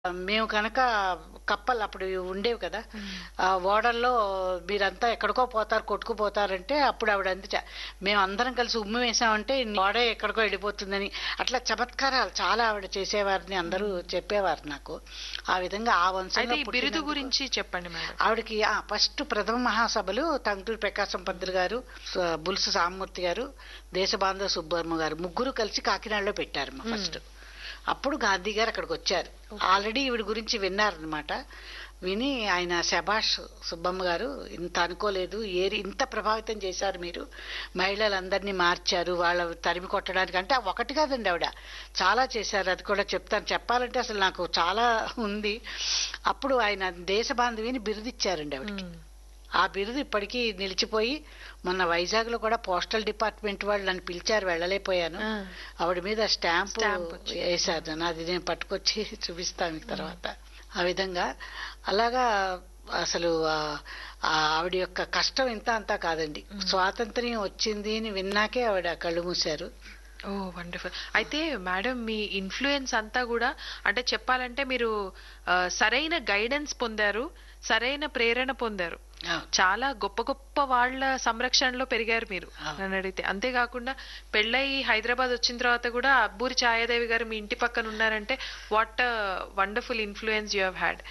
మేము కనుక కప్పలు అప్పుడు ఉండేవి కదా ఆ ఓడల్లో మీరంతా ఎక్కడికో పోతారు కొట్టుకుపోతారంటే అప్పుడు ఆవిడ అంది చ- మేము అందరం కలిసి ఉమ్మి వేసామంటే ఓడ ఎక్కడికో వెళ్ళిపోతుందని అట్లా చమత్కారాలు చాలా ఆవిడ చేసేవారిని అందరూ చెప్పేవారు నాకు ఆ విధంగా ఆ అయితే వంశంలో ఈ బిరుదు పుట్టినందుకు- గురించి చెప్పండి మేడం ఆవిడకి ఆ, ఫస్ట్ ప్రథమ మహాసభలు టంగుటూరి ప్రకాశం పంతులు గారు స- బుల్సు సామూర్తి గారు దేశబాంధవ సుబ్బమ్మ గారు ముగ్గురు కలిసి కాకినాడలో పెట్టారు ఫస్ట్ అప్పుడు గాంధీ గారు అక్కడికి వచ్చారు ఆల్రెడీ ఈవిడ గురించి విన్నారనమాట విని ఆయన శభాష్ సుబ్బమ్మ గారు ఇంత అనుకోలేదు ఏరి ఇంత ప్రభావితం చేశారు మీరు మహిళలందరినీ మార్చారు వాళ్ళ తరిమి కొట్టడానికి అంటే ఒకటి కాదండి ఆవిడ చాలా చేశారు అది కూడా చెప్తాను చెప్పాలంటే అసలు నాకు చాలా ఉంది అప్పుడు ఆయన దేశ బాంధవిని బిరుదిచ్చారండి ఆవిడకి మ్మ్. ఆ బిరుదు ఇప్పటికీ నిలిచిపోయి మొన్న వైజాగ్ లో కూడా పోస్టల్ డిపార్ట్మెంట్ వాళ్ళు నన్ను పిలిచారు వెళ్ళలేకపోయాను ఆ. ఆవిడ మీద స్టాంప్ Stamp వచ్చింది. వేశారు నాది నేను పట్టుకొచ్చి చూపిస్తాను మీకు తర్వాత ఆ విధంగా అలాగా అసలు ఆ- ఆ ఆవిడ యొక్క కష్టం ఇంత అంతా కాదండి స్వాతంత్ర్యం వచ్చింది అని విన్నాకే ఆవిడ కళ్ళు మూశారు ఓ వండర్ఫుల్ అయితే మేడం మీ ఇన్ఫ్లుయెన్స్ అంతా కూడా అంటే చెప్పాలంటే మీరు ఆ, సరైన గైడెన్స్ పొందారు సరైన ప్రేరణ పొందారు చాలా గొప్ప గొప్ప వాళ్ళ సంరక్షణలో పెరిగారు మీరు అవును. నన్ను అడిగితే అంతేకాకుండా పెళ్ళయి హైదరాబాద్ వచ్చిన తర్వాత కూడా అబ్బూరి ఛాయాదేవి గారు మీ ఇంటి పక్కన ఉన్నారంటే what wonderful influence you have had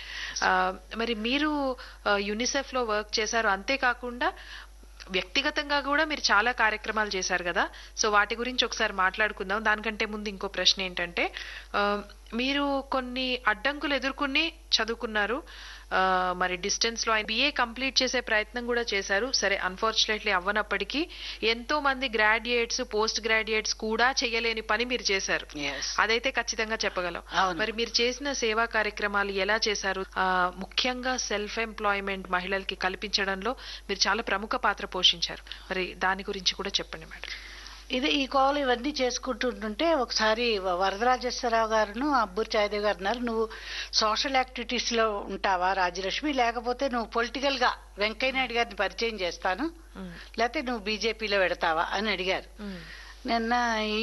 మరి మీరు యునిసెఫ్ లో వర్క్ చేశారు అంతేకాకుండా వ్యక్తిగతంగా కూడా మీరు చాలా కార్యక్రమాలు చేశారు కదా సో వాటి గురించి ఒకసారి మాట్లాడుకుందాం దానికంటే ముందు ఇంకో ప్రశ్న ఏంటంటే ఆ, మీరు కొన్ని అడ్డంకులు ఎదుర్కొని చదువుకున్నారు ఆ, మరి డిస్టెన్స్ లో బిఏ కంప్లీట్ చేసే ప్రయత్నం కూడా చేశారు సరే అన్ఫార్చునేట్లీ అవ్వనప్పటికీ ఎంతో మంది గ్రాడ్యుయేట్స్ పోస్ట్ గ్రాడ్యుయేట్స్ కూడా చేయలేని పని మీరు చేశారు Yes. అదైతే ఖచ్చితంగా చెప్పగలం అవును. మరి మీరు చేసిన సేవా కార్యక్రమాలు ఎలా చేశారు ఆ, ముఖ్యంగా సెల్ఫ్ ఎంప్లాయ్మెంట్ మహిళలకి కల్పించడంలో మీరు చాలా ప్రముఖ పాత్ర పోషించారు మరి దాని గురించి కూడా చెప్పండి మేడం ఇది ఈ కోలు ఇవన్నీ చేసుకుంటుంటుంటే ఒకసారి వ- వరదరాజేశ్వరరావు గారును అబ్బూరి చాయదేవ్ గారు అన్నారు నువ్వు సోషల్ యాక్టివిటీస్ లో ఉంటావా రాజలక్ష్మి లేకపోతే నువ్వు పొలిటికల్ గా వెంకయ్య నాయుడు గారిని పరిచయం చేస్తాను మ్మ్. లేకపోతే నువ్వు బీజేపీలో పెడతావా అని అడిగారు మ్మ్. నిన్న ఈ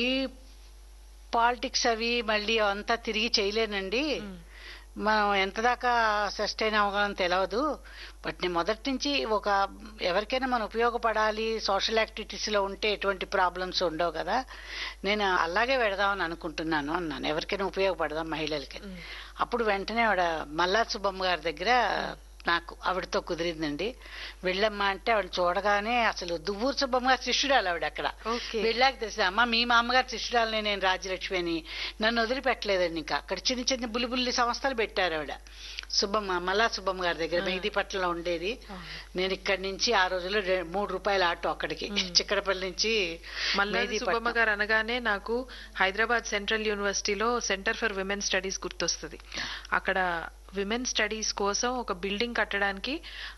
పాలిటిక్స్ అవి మళ్ళీ అంతా తిరిగి చేయలేనండి మ్మ్. మనం ఎంత దాకా సస్టైన్ అవ్వగలం తెలియదు బట్ నేను మొదటి నుంచి ఒక ఎవరికైనా మనం ఉపయోగపడాలి సోషల్ యాక్టివిటీస్ లో ఉంటే ఎటువంటి ప్రాబ్లమ్స్ ఉండవు కదా నేను అలాగే పెడదామని అనుకుంటున్నాను అన్నాను ఎవరికైనా ఉపయోగపడదాం మహిళలకి మ్మ్. అప్పుడు వెంటనే ఆవిడ మల్లా సుబ్బమ్మ గారి దగ్గర నాకు ఆవిడతో కుదిరిందండి వెళ్ళమ్మా అంటే ఆవిడ చూడగానే అసలు దువ్వూరు సుబ్బమ్మ గారి శిష్యురాలు ఆవిడ అక్కడ ఓకే. వెళ్ళాక తెలిసింది అమ్మ మీ మామగారు శిష్యురాలని నేను రాజ్యలక్ష్మి అని నన్ను వదిలిపెట్టలేదండి ఇంకా అక్కడ చిన్న చిన్న బుల్లి సంస్థలు పెట్టారు ఆవిడ సుబ్బమ్మ మల్లా సుబ్బమ్మ గారి దగ్గర మెహదీపట్నంలో ఉండేది నేను ఇక్కడి నుంచి ఆ రోజుల్లో రె- మూడు రూపాయల ఆటో అక్కడికి చిక్కడపల్లి నుంచి మల్లాది మెహదీపట్నం. సుబ్బమ్మ గారు అనగానే నాకు హైదరాబాద్ సెంట్రల్ యూనివర్సిటీలో సెంటర్ ఫర్ విమెన్ స్టడీస్ గుర్తొస్తుంది అక్కడ విమెన్ స్టడీస్ కోసం ఒక బిల్డింగ్ కట్టడానికి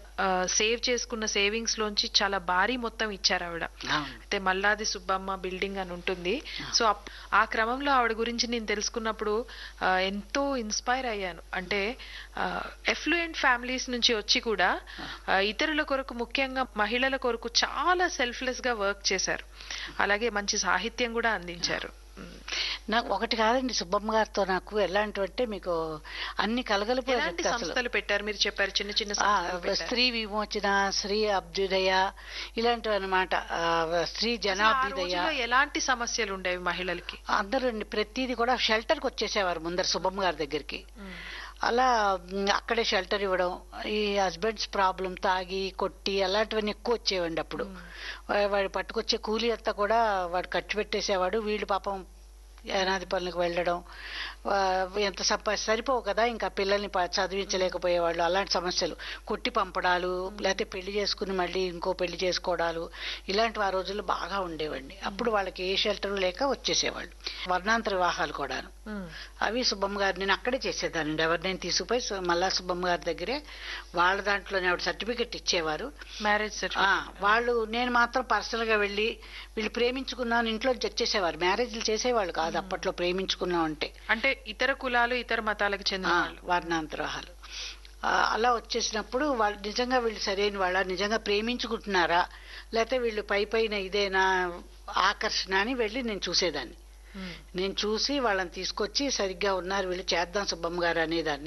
సేవ్ చేసుకున్న సేవింగ్స్ లోంచి చాలా భారీ మొత్తం ఇచ్చారు ఆవిడ అవును. అయితే మల్లాది సుబ్బమ్మ బిల్డింగ్ అని ఉంటుంది సో అప్- ఆ క్రమంలో ఆవిడ గురించి నేను తెలుసుకున్నప్పుడు ఆ, ఎంతో ఇన్స్పైర్ అయ్యాను అంటే ఎఫ్లూయెంట్ ఫ్యామిలీస్ నుంచి వచ్చి కూడా ఆ, ఇతరుల కొరకు ముఖ్యంగా మహిళల కొరకు చాలా సెల్ఫ్లెస్ గా వర్క్ చేశారు అలాగే మంచి సాహిత్యం కూడా అందించారు ఉమ్. నాకు ఒకటి కాదండి సుబ్బమ్మ గారితో నాకు ఎలాంటి అంటే మీకు అన్ని కలగలిపి ఎలాంటి చెప్తా అసలు సంస్థలు పెట్టారు మీరు చెప్పారు చిన్న చిన్న ఆ, సంస్థలు పెట్టారు. స్త్రీ విమోచన స్త్రీ అభ్యుదయ ఇలాంటివి అనమాట స్త్రీ అసలు ఆ జనాభ్యుదయ రోజుల్లో ఎలాంటి సమస్యలు ఉండేవి మహిళలకి అందరూ ప్రతిదీ కూడా షెల్టర్కి వచ్చేసేవారు ముందర సుబ్బమ్మ గారి దగ్గరికి అలా మ్, అక్కడే షెల్టర్ ఇవ్వడం ఈ హస్బెండ్స్ ప్రాబ్లం తాగి కొట్టి అలాంటివన్నీ ఎక్కువ వచ్చేవండి అప్పుడు వా- వాడు పట్టుకొచ్చే కూలీ అంతా కూడా వాడు ఖర్చు పెట్టేసేవాడు వీళ్ళు పాపం అనాది పనులకు వెళ్ళడం వా- ఎంత సంపా సరిపోవు కదా ఇంకా పిల్లల్ని ప- చదివించలేకపోయేవాళ్ళు అలాంటి సమస్యలు కొట్టి పంపడాలు లేకపోతే పెళ్లి చేసుకుని మళ్ళీ ఇంకో పెళ్లి చేసుకోవడాలు ఇలాంటివి ఆ రోజుల్లో బాగా ఉండేవండి అప్పుడు వాళ్ళకి ఏ షెల్టర్ లేక వచ్చేసేవాళ్ళు వర్ణాంతర వివాహాలు కూడాను ఉమ్. అవి సుబ్బమ్మ గారు నేను అక్కడే చేసేదానండి ఎవరినైనా తీసుకుపోయి సు- మల్లా సుబ్బమ్మ గారి దగ్గరే వాళ్ళ దాంట్లోనే ఆవిడ సర్టిఫికెట్ ఇచ్చేవారు మ్యారేజ్ ఆ, సర్టిఫికేట్ వాళ్ళు నేను మాత్రం పర్సనల్ గా వెళ్ళి వీళ్ళు ప్రేమించుకున్నాను ఇంట్లో వచ్చేసేవారు మ్యారేజ్లు చేసేవాళ్ళు కాదు అప్పట్లో ప్రేమించుకున్నాం అంటే అంటే ఇతర కులాలు ఇతర మతాలకు చెందిన ఆ, వాళ్ళు వర్ణాంతరాలు ఆ, అలా వచ్చేసినప్పుడు వాళ్ళు నిజంగా వీళ్ళు సరైన వాళ్ళ నిజంగా ప్రేమించుకుంటున్నారా లేకపోతే వీళ్ళు పై పైన ఇదేనా ఆకర్షణ అని వెళ్ళి నేను చూసేదాన్ని ఉమ్. నేను చూసి వాళ్ళని తీసుకొచ్చి సరిగ్గా ఉన్నారు వీళ్ళు చేద్దాం సుబ్బమ్మ గారు అనేదాన్ని